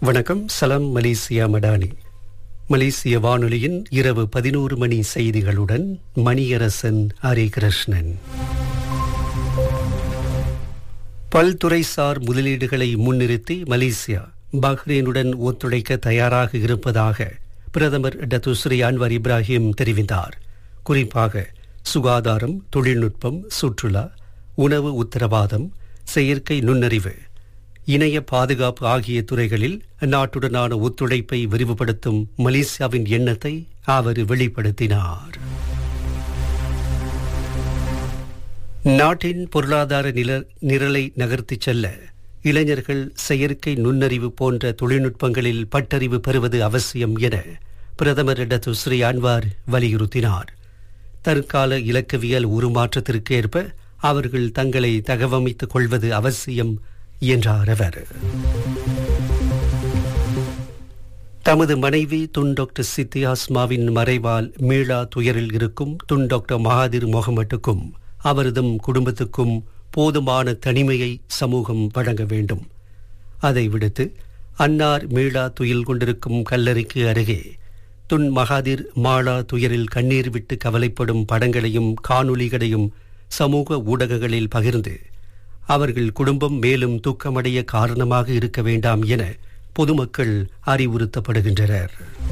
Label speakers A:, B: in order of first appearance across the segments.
A: வணக்கம் சலாம் மலேசியா மடானி மலேசிய வானொலியின் இரவு பதினோரு மணி செய்திகளுடன் மணியரசன் ஹரிகிருஷ்ணன் பல்துறைசார் முதலீடுகளை முன்னிறுத்தி மலேசியா பஹ்ரைனுடன் ஒத்துழைக்க தயாராக இருப்பதாக பிரதமர் டத்துஸ்ரீ அன்வர் இப்ராஹிம் தெரிவித்தார் குறிப்பாக சுகாதாரம் தொழில்நுட்பம் சுற்றுலா உணவு உத்தரவாதம் செயற்கை நுண்ணறிவு இணைய பாதுகாப்பு ஆகிய துறைகளில் நாட்டுடனான ஒத்துழைப்பை விரிவுபடுத்தும் மலேசியாவின் எண்ணத்தை அவர் வெளிப்படுத்தினார் நாட்டின் பொருளாதார நில நிரலை நகர்த்திச் செல்ல இளைஞர்கள் செயற்கை நுண்ணறிவு போன்ற தொழில்நுட்பங்களில் பட்டறிவு பெறுவது அவசியம் என பிரதமர் டத்துஸ்ரீ அன்வார் வலியுறுத்தினார் தற்கால இலக்கவியல் உருமாற்றத்திற்கு ஏற்ப அவர்கள் தங்களை தகவமைத்துக் கொள்வது அவசியம் என்றார் அவர் தமது மனைவி துன் டாக்டர் சித்தி ஆஸ்மாவின் மறைவால் மீளா துயரில் இருக்கும் துன் டாக்டர் மகாதிர் முகமட்டுக்கும் அவரதும் குடும்பத்துக்கும் போதுமான தனிமையை சமூகம் வழங்க வேண்டும் அதை விடுத்து அன்னார் மீளா துயில் கொண்டிருக்கும் கல்லறைக்கு அருகே துன் மகாதிர் மாளா துயரில் கண்ணீர் விட்டு கவலைப்படும் படங்களையும் காணொளிகளையும் சமூக ஊடகங்களில் பகிர்ந்து அவர்கள் குடும்பம் மேலும் தூக்கமடைய காரணமாக இருக்க வேண்டாம் என பொதுமக்கள் அறிவுறுத்தப்படுகின்றனர்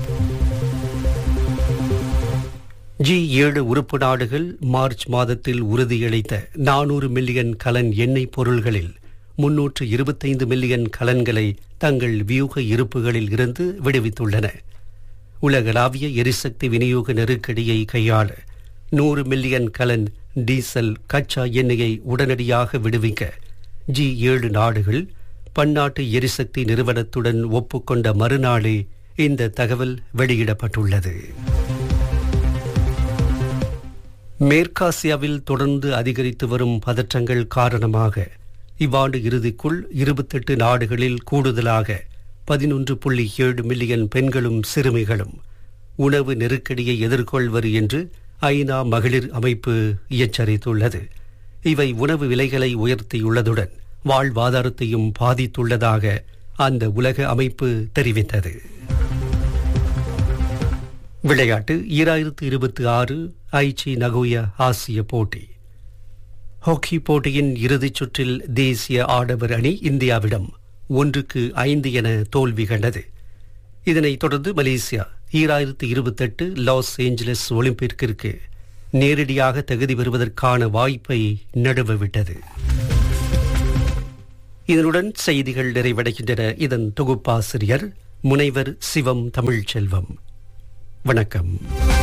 A: ஜி ஏழு உறுப்பு நாடுகள் மார்ச் மாதத்தில் உறுதியளித்த நானூறு மில்லியன் கலன் எண்ணெய் பொருள்களில் முன்னூற்று இருபத்தைந்து மில்லியன் கலன்களை தங்கள் வியூக இருப்புகளில் இருந்து விடுவித்துள்ளன உலகளாவிய எரிசக்தி விநியோக நெருக்கடியை கையாள நூறு மில்லியன் கலன் டீசல் கச்சா எண்ணெயை உடனடியாக விடுவிக்க ஜி ஏழு நாடுகள் பன்னாட்டு எரிசக்தி நிறுவனத்துடன் ஒப்புக்கொண்ட மறுநாளே இந்த தகவல் வெளியிடப்பட்டுள்ளது மேற்காசியாவில் தொடர்ந்து அதிகரித்து வரும் பதற்றங்கள் காரணமாக இவ்வாண்டு இறுதிக்குள் இருபத்தெட்டு நாடுகளில் கூடுதலாக பதினொன்று புள்ளி ஏழு மில்லியன் பெண்களும் சிறுமிகளும் உணவு நெருக்கடியை எதிர்கொள்வர் என்று ஐநா மகளிர் அமைப்பு எச்சரித்துள்ளது இவை உணவு விலைகளை உயர்த்தியுள்ளதுடன் வாழ்வாதாரத்தையும் பாதித்துள்ளதாக அந்த உலக அமைப்பு தெரிவித்தது விளையாட்டு ஈராயிரத்து இருபத்தி ஆறு ஐச்சி நகோயா ஆசிய போட்டி ஹாக்கி போட்டியின் இறுதிச் சுற்றில் தேசிய ஆடவர் அணி இந்தியாவிடம் ஒன்றுக்கு ஐந்து என தோல்வி கண்டது இதனைத் தொடர்ந்து மலேசியா ஈராயிரத்து இருபத்தெட்டு லாஸ் ஏஞ்சலஸ் ஒலிம்பிக்கிற்கு நேரடியாக தகுதி பெறுவதற்கான வாய்ப்பை நடுவவிட்டது இதனுடன் செய்திகள் நிறைவடைகின்றன இதன் தொகுப்பாசிரியர் முனைவர் சிவம் தமிழ்ச்செல்வம் வணக்கம்